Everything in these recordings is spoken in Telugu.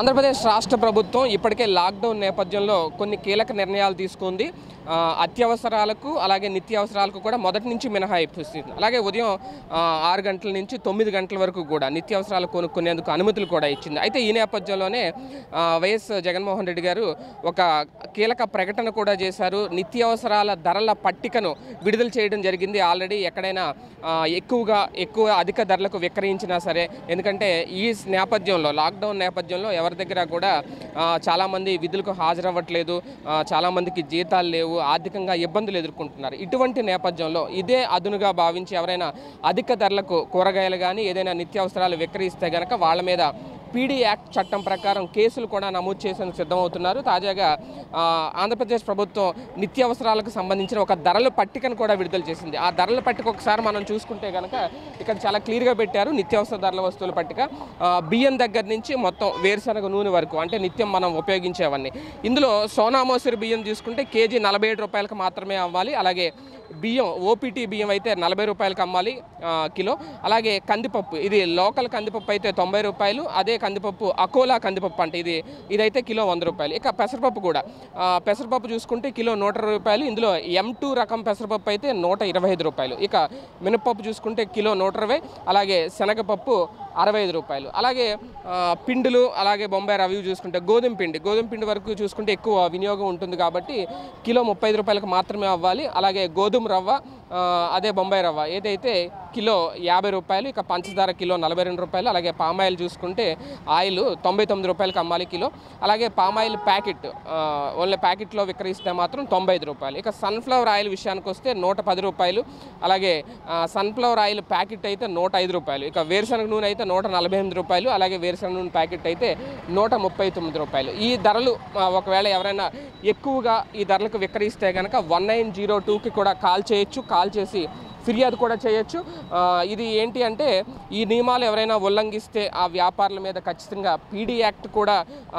ఆంధ్రప్రదేశ్ రాష్ట్ర ప్రభుత్వం ఇప్పటికే లాక్డౌన్ నేపథ్యంలో కొన్ని కీలక నిర్ణయాలు తీసుకుంది ఆ, అత్యవసరాలకు అలాగే నిత్యావసరాలకు కూడా మొదటి నుంచి మినహాయింపు ఇస్తుంది అలాగే ఉదయం ఆ, ఆరు గంటల నుంచి తొమ్మిది గంటల వరకు కూడా నిత్యావసరాలు కొనుక్కునేందుకు అనుమతులు కూడా ఇచ్చింది అయితే ఈ నేపథ్యంలోనే ఆ, వైఎస్ జగన్మోహన్ రెడ్డి గారు ఒక కీలక ప్రకటన కూడా చేశారు నిత్యావసరాల ధరల పట్టికను విడుదల చేయడం జరిగింది ఆల్రెడీ ఎక్కడైనా ఆ, ఎక్కువగా ఎక్కువ అధిక ధరలకు విక్రయించినా సరే ఎందుకంటే ఈ నేపథ్యంలో లాక్డౌన్ నేపథ్యంలో ఎవరి దగ్గర కూడా ఆ, చాలామంది విధులకు హాజరవ్వట్లేదు ఆ, చాలామందికి జీతాలు లేవు ఆర్థికంగా ఇబ్బందులు ఎదుర్కొంటున్నారు ఇటువంటి నేపథ్యంలో ఇదే అదునుగా భావించి ఎవరైనా అధిక ధరలకు కూరగాయలు కానీ ఏదైనా నిత్యావసరాలు విక్రయిస్తే గనక వాళ్ళ మీద పీడీ యాక్ట్ చట్టం ప్రకారం కేసులు కూడా నమోదు చేసేందుకు సిద్ధమవుతున్నారు తాజాగా ఆ, ఆంధ్రప్రదేశ్ ప్రభుత్వం నిత్యావసరాలకు సంబంధించిన ఒక ధరల పట్టికను కూడా విడుదల చేసింది ఆ ధరల పట్టిక ఒకసారి మనం చూసుకుంటే కనుక ఇక్కడ చాలా క్లియర్గా పెట్టారు నిత్యావసర ధరల వస్తువుల పట్టిక ఆ, బియ్యం దగ్గర నుంచి మొత్తం వేరుశనగ నూనె వరకు అంటే నిత్యం మనం ఉపయోగించేవన్నీ ఇందులో సోనా మోసరి బియ్యం తీసుకుంటే కేజీ నలభై ఏడు రూపాయలకు మాత్రమే అవ్వాలి అలాగే బియ్యం ఓపీటీ బియ్యం అయితే నలభై రూపాయలకు అమ్మాలి ఆ, కిలో అలాగే కందిపప్పు ఇది లోకల్ కందిపప్పు అయితే తొంభై రూపాయలు అదే కందిపప్పు అకోలా కందిపప్పు అంటే ఇది ఇదైతే కిలో వంద రూపాయలు ఇక పెసరపప్పు కూడా ఆ, పెసరపప్పు చూసుకుంటే కిలో నూట ఇరవై రూపాయలు ఇందులో ఎం టూ రకం పెసరపప్పు అయితే నూట ఇరవై ఐదు రూపాయలు ఇక మినపప్పు చూసుకుంటే కిలో నూట ఇరవై అలాగే శనగపప్పు అరవై ఐదు రూపాయలు అలాగే ఆ, పిండిలు అలాగే బొంబాయి రవి చూసుకుంటే గోధుమ పిండి గోధుమ పిండి వరకు చూసుకుంటే ఎక్కువ వినియోగం ఉంటుంది కాబట్టి కిలో ముప్పై ఐదు రూపాయలకు మాత్రమే అవ్వాలి అలాగే గోధుమ రవ్వ ఆ, అదే బొంబాయి రవ్వ ఏదైతే కిలో యాభై రూపాయలు ఇక పంచదార కిలో నలభై రెండు రూపాయలు అలాగే పామాయిల్ చూసుకుంటే ఆయిల్ తొంభై తొమ్మిది రూపాయలకు అమ్మాలి కిలో అలాగే పామాయిల్ ప్యాకెట్ ఆ, ఓన్లీ ప్యాకెట్లో విక్రయిస్తే మాత్రం తొంభై ఐదు రూపాయలు ఇక సన్ఫ్లవర్ ఆయిల్ విషయానికి వస్తే నూట పది రూపాయలు అలాగే ఆ, సన్ఫ్లవర్ ఆయిల్ ప్యాకెట్ అయితే నూట ఐదు రూపాయలు ఇక వేరుశనగ నూనె అయితే నూట నలభై ఎనిమిది రూపాయలు అలాగే వేరుశనగ నూనె ప్యాకెట్ అయితే నూట ముప్పై తొమ్మిది రూపాయలు ఈ ధరలు ఆ, ఒకవేళ ఎవరైనా ఎక్కువగా ఈ ధరలకు విక్రయిస్తే కనుక వన్ నైన్ జీరో టూకి కూడా కాల్ చేయొచ్చు కాల్ చేసి ఫిర్యాదు కూడా చేయొచ్చు ఆ, ఇది ఏంటి అంటే ఈ నియమాలు ఎవరైనా ఉల్లంఘిస్తే ఆ వ్యాపారుల మీద ఖచ్చితంగా పీడీ యాక్ట్ కూడా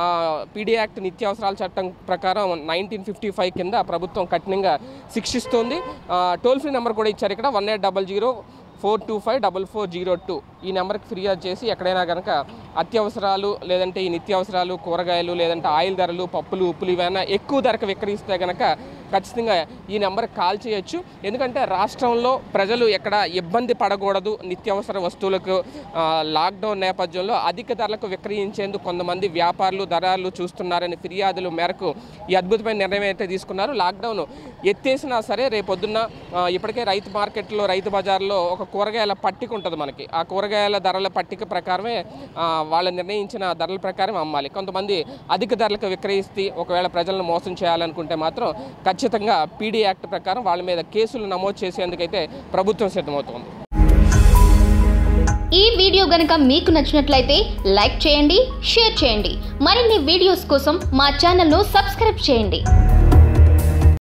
పీడీ యాక్ట్ నిత్యావసరాల చట్టం ప్రకారం నైన్టీన్ ఫిఫ్టీ ఫైవ్ కింద ప్రభుత్వం కఠినంగా శిక్షిస్తుంది టోల్ ఫ్రీ నెంబర్ కూడా ఇచ్చారు ఇక్కడ one eight double zero four two five double four zero two ఈ నెంబర్కి ఫిర్యాదు చేసి ఎక్కడైనా కనుక అత్యవసరాలు లేదంటే ఈ నిత్యావసరాలు కూరగాయలు లేదంటే ఆయిల్ ధరలు పప్పులు ఉప్పులు ఇవైనా ఎక్కువ ధరకు విక్రయిస్తే కనుక ఖచ్చితంగా ఈ నెంబర్కి కాల్ చేయొచ్చు ఎందుకంటే రాష్ట్రంలో ప్రజలు ఎక్కడ ఇబ్బంది పడకూడదు నిత్యావసర వస్తువులకు ఆ, లాక్డౌన్ నేపథ్యంలో అధిక ధరలకు విక్రయించేందుకు కొంతమంది వ్యాపారులు దళారులు చూస్తున్నారని ఫిర్యాదుల మేరకు ఈ అద్భుతమైన నిర్ణయం అయితే తీసుకున్నారు లాక్డౌన్ ఎత్తేసినా సరే రేపొద్దున్న ఆ, ఇప్పటికే రైతు మార్కెట్లో రైతు బజార్లో ఒక కూరగాయల పట్టిక ఉంటుంది మనకి ఆ కూరగాయల ధరల పట్టిక ప్రకారమే ఆ, వాళ్ళు నిర్ణయించిన ధరల ప్రకారం అమ్మాలి కొంతమంది అధిక ధరలకు విక్రయిస్తే ఒకవేళ ప్రజలను మోసం చేయాలనుకుంటే మాత్రం ఖచ్చితంగా పీడీ యాక్ట్ ప్రకారం వాళ్ళ మీద కేసులు నమోదు చేసేందుకైతే ప్రభుత్వం సిద్ధమవుతోంది ఈ వీడియో గనుక మీకు నచ్చినట్లయితే లైక్ చేయండి షేర్ చేయండి మరిన్ని వీడియోస్ కోసం మా ఛానల్ను సబ్స్క్రైబ్ చేయండి